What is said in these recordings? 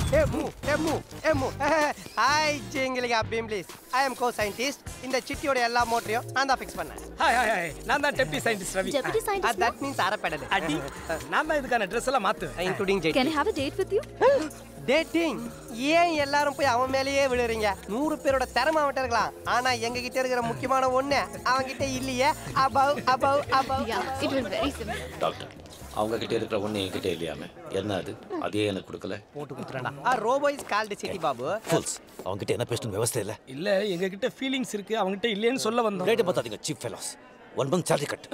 M எம்மு எம்மு hi ஜிங்கிலிகா பீம்லிஸ் ஐ எம் கோ சயின்டிஸ்ட் இந்த சிட்டியோட எல்லா மோட்டரையும் நான் தான் ஃபிக்ஸ் பண்ணேன் ஹாய் ஹாய் ஹாய் நான் தான் deputy scientist Ravi Deputy scientist, that means அரைப்படல் அடி நான் தான் இதுக்கான ட்ரெஸ் எல்லாம் மாத்துவேன் including Can I have a date with you? Dating ஏன் எல்லாரும் போய் அவன் மேலேயே விழுறீங்க நூறு பேரோட திறமை அவன்கிட்ட இருக்கலாம் ஆனா எங்க கிட்ட இருக்கிற முக்கியமான ஒண்ணு அவன் கிட்ட இல்லையே above above above Yeah, it was very simple. Doctor அவங்க கிட்ட இருக்கிற ஒன்று என்கிட்ட இல்லையாமே என்ன அது அதே எனக்கு கொடுக்கல போட்டு குத்துறாடா ஆ robo is called Chitti Babu fools அவங்க கிட்ட என்ன பேசணும் விவசாய இல்ல இல்ல எங்க கிட்ட ஃபீலிங்ஸ் இருக்கு அவங்க கிட்ட இல்லையேன்னு சொல்ல வந்தோம் ரேட்டை பார்த்தாதீங்க cheap fellows one month salary cut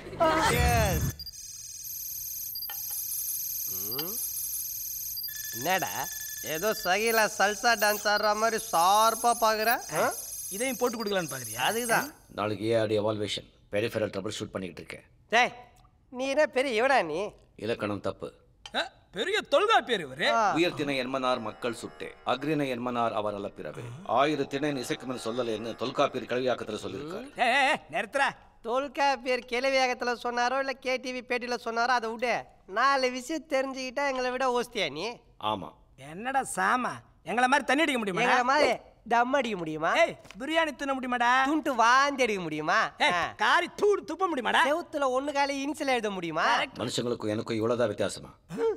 என்னடா ஏதோ சகிலா சல்சா டான்ஸ் ஆடுற மாதிரி ஷார்ப்பா பாக்குற ஆ? இதையும் போட்டு கொடுக்கலான்னு பாக்குறியா அதுதான் நாளைக்கு ஏஆடி எவால்வேஷன் பெரிஃபெரல் ட்ரபிள் ஷூட் பண்ணிக்கிட்டு இருக்கேன் டேய் நீ என்ன பெரிய இவடா நீ இலக்கணம் தப்பு அஹ், பெரிய தொல்கா பேர் இவரு உயர்த்தின என்மனார் மக்கள் சுட்டே அக்ரின என்மனார் அவர் அல்ல பிறவே ஆயிரத்தினை இசைக்குமென் சொல்லலைன்னு தொல்காப்பியர் கல்வியாக்கத்தில் சொல்லியிருக்காரு ஏய், ஏய், ஏய், நிறுத்துறா தொல்கா பேர் கேள்வியாகத்துல சொன்னாரோ இல்ல கேடிவி பேட்டியில சொன்னாரோ அதை விடு நாலு விஷயம் தெரிஞ்சுக்கிட்டா எங்களை விட ஓஸ்தியா நீ ஆமா என்னடா சாமா எங்களை மாதிரி தண்ணி அடிக்க முடியுமா எங்களை மாதிரி தம் அடிக்க முடியுமா ஏய் பிரியாணி தின்ன முடியுமாடா துண்டு வாந்தி அடிக்க முடியுமா ஏய், காரி தூடு துப்ப முடியுமாடா செவுத்துல ஒண்ணு காலி இனிஷியல் எழுத முடியுமா மனுஷங்களுக்கும் எனக்கும் இவ்வளவுதான் வித்தியாசமா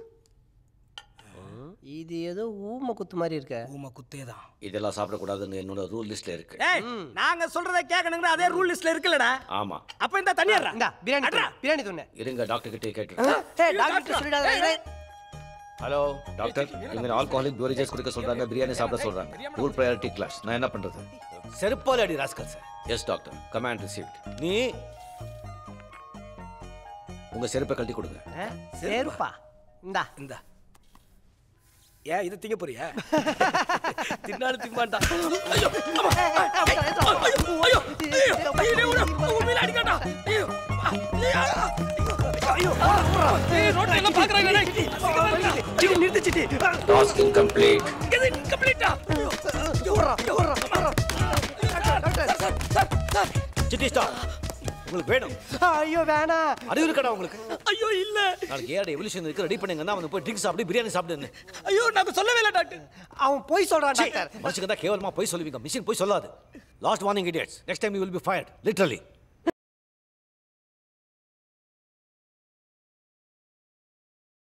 இது ஏதோ ஊம குத்து மாதிரி இருக்க ஊம குத்தேதான் இதெல்லாம் சாப்பிடக்கூடாதுன்னு என்னோட ரூல் லிஸ்ட்ல இருக்கு ஏய் நாங்க சொல்றத கேட்கணுங்கிற அதே ரூல் லிஸ்ட்ல இருக்குல்லடா ஆமா அப்ப இந்த தண்ணி அட்றா இந்தா பிரியாணி அட்றா. துண்ணு, பிரியாணி துண்ணு இருங்க டாக்டர் கிட்டே கேட்டு ஏய் டாக்டர் சொல்லிடாத ஹலோ டாக்டர் இவங்க ஆல்கஹாலிக் பியூரேஜஸ் குடிக்க சொல்றாங்க பிரியாணி சாப்பிட சொல்றாங்க ரூல் ப்ரையாரிட்டி கிளாஸ் நான் என்ன பண்றது செருப்பால் அடி rascal sir yes doctor command received நீ உங்க செருப்பை கழட்டி கொடுங்க சேருப்பா இந்தா இந்த ஏன் இதை திங்க போறியா தின்னாலும் திங்க மாட்டான் ஐயோ அம்மா. ஐயோ ஐயோ ஐயோ ஐயோ ஐயோ உண்மையில அடிக்கட்டா ஐயோ ஐயோ ஐயோ ஏய் ரோட்ல எல்லாம் பாக்குறாங்க டேய் நிறுத்து சிட்டி டாஸ்க் இன்கம்ப்ளீட் இது இன்கம்ப்ளீட்டா சிட்டி ஸ்டார் உங்களுக்கு வேணும் ஐயோ வேணாம் அறிவு இருக்கடா உங்களுக்கு ஐயோ இல்ல நாளைக்கு ஏஆர் எவல்யூஷன் இருக்கு ரெடி பண்ணுங்கன்னா அவன் போய் ட்ரிங்க்ஸ் சாப்பிடு பிரியாணி சாப்பிடுன்னு ஐயோ நாங்க சொல்லவே இல்லை டாக்டர் அவன் போய் சொல்றான் டாக்டர் மனுஷங்க தான் கேவலமா போய் சொல்லுவீங்க மிஷின் போய் சொல்லாது last warning idiots next time you will be fired literally